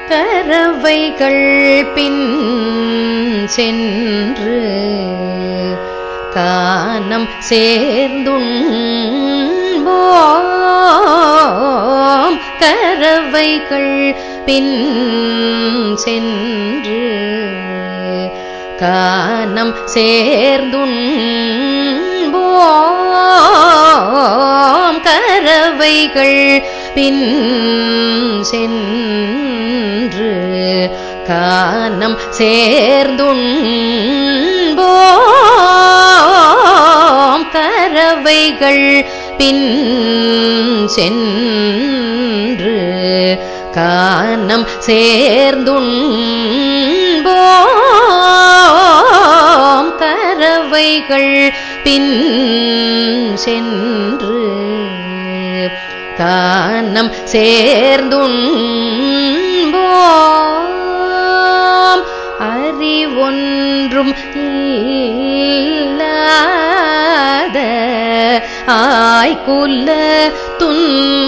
கரவைகள் பின் சென்று கானம் சேர்ந்துண்போம் கரவைகள் பின் சென்று கானம் சேர்ந்துண்போம் கரவைகள் பின் சென்று கானம் சேர்ந்துண்போம் கரவைகள் பின் சென்று கானம் சேர்ந்துண்போம் கரவைகள் பின் சென்று கானம் சேர்ந்துண்போம் அறிவொன்றும் இல்லாத ஆய்குல துன்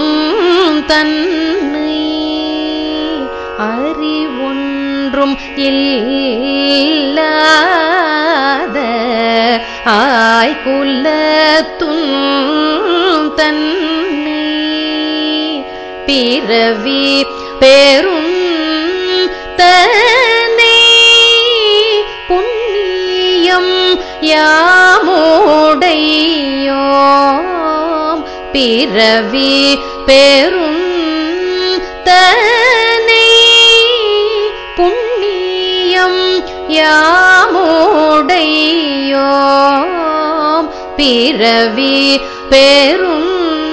தன்னை அறிவொன்றும் இல்லாத ஆய்குல துன் தன்னை பிறவி பெரும் தனை புண்ணியம் யாமுடையோம் பிறவி பெரும் தனை புண்ணியம் யாமுடையோம் பிறவி பெரும்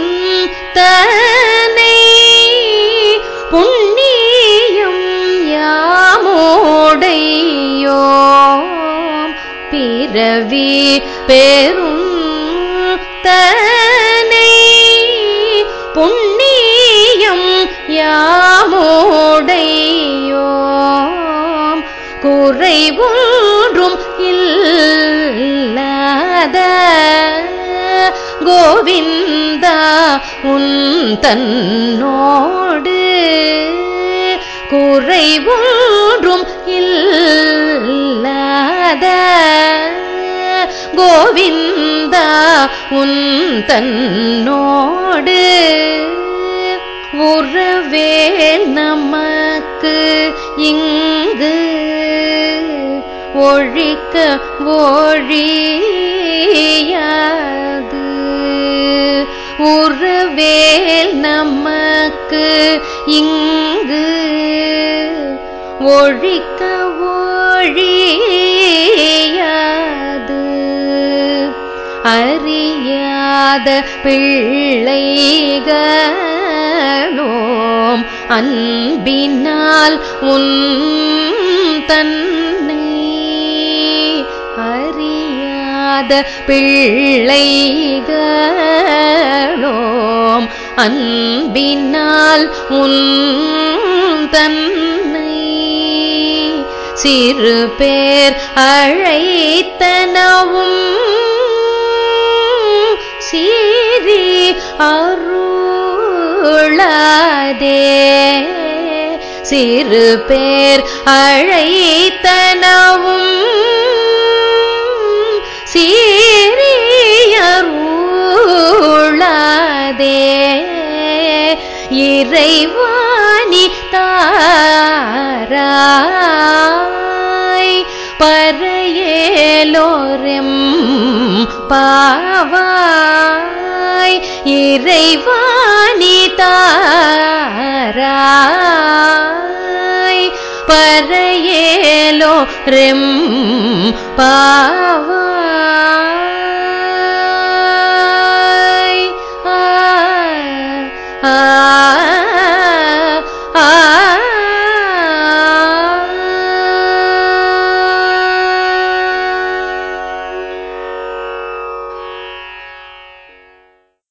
தனை புண்ணியம் யாமுடையோம் பிறவி பெரும் தனை புண்ணியம் யாமுடையோம் குறைவொன்றும் இல்லாத கோவிந்தா உன் தன்னோடு குறைவொன்றும் இல்லாத கோவிந்தா உன் தன்னோடு உறவே நமக்கு இங்கு ஒழிக்க ஒழியாது உறவேல் நமக்கு இங்கு ஒழிக்க ஒழியாது அறியாத பிள்ளைகளோம் அன்பினால் உன் தன்னை அறியாத பிள்ளைகளோம் அன்பினால் உன் தன்னை சிறு பேர் அழைத்தனவும் சீரி அருளாதே சிறு பேர் அழைத்தனவும் சீரியருளாதே இறைவாணி தாராய் பறையேலோரெம் பாவாய் இறைவாணி தாராய் பறையேலோ ரெம் பாவாய் ஆ ஆ